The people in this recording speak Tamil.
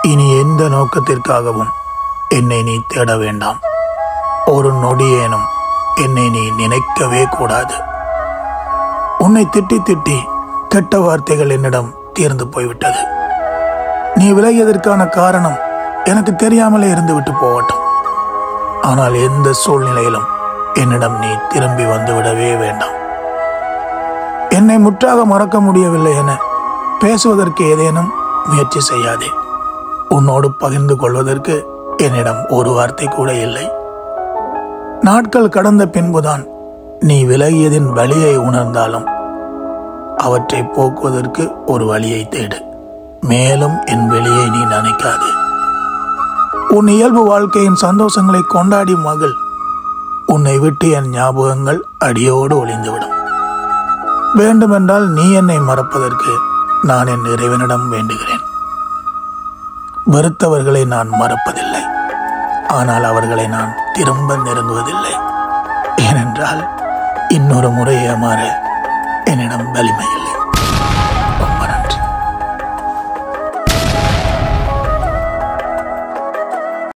இனி எந்த நோக்கத்திற்காகவும் என்னை நீ தேட வேண்டாம் ஒரு நொடியேனும் என்னை நீ நினைக்கவே கூடாது உன்னை திட்டி திட்டி கெட்ட வார்த்தைகள் என்னிடம் தீர்ந்து போய்விட்டது நீ விலகியதற்கான காரணம் எனக்கு தெரியாமலே இருந்துவிட்டு போகட்டும் ஆனால் எந்த சூழ்நிலையிலும் என்னிடம் நீ திரும்பி வந்துவிடவே வேண்டாம் என்னை முற்றாக மறக்க முடியவில்லை என பேசுவதற்கு ஏதேனும் முயற்சி செய்யாதே உன்னோடு பகிர்ந்து கொள்வதற்கு என்னிடம் ஒரு வார்த்தை கூட இல்லை நாட்கள் கடந்த பின்புதான் நீ விலகியதின் வழியை உணர்ந்தாலும் அவற்றை போக்குவதற்கு ஒரு வழியை தேடு மேலும் என் வெளியை நீ நினைக்காதே உன் இயல்பு வாழ்க்கையின் சந்தோஷங்களை கொண்டாடி மகள் உன்னை விட்டு என் ஞாபகங்கள் அடியோடு ஒளிந்துவிடும் வேண்டுமென்றால் நீ என்னை மறப்பதற்கு நான் என் இறைவனிடம் வேண்டுகிறேன் வெறுத்தவர்களை நான் மறப்பதில்லை ஆனால் அவர்களை நான் திரும்ப நெருங்குவதில்லை ஏனென்றால் இன்னொரு முறை ஏமாற என்னிடம் வலிமை இல்லை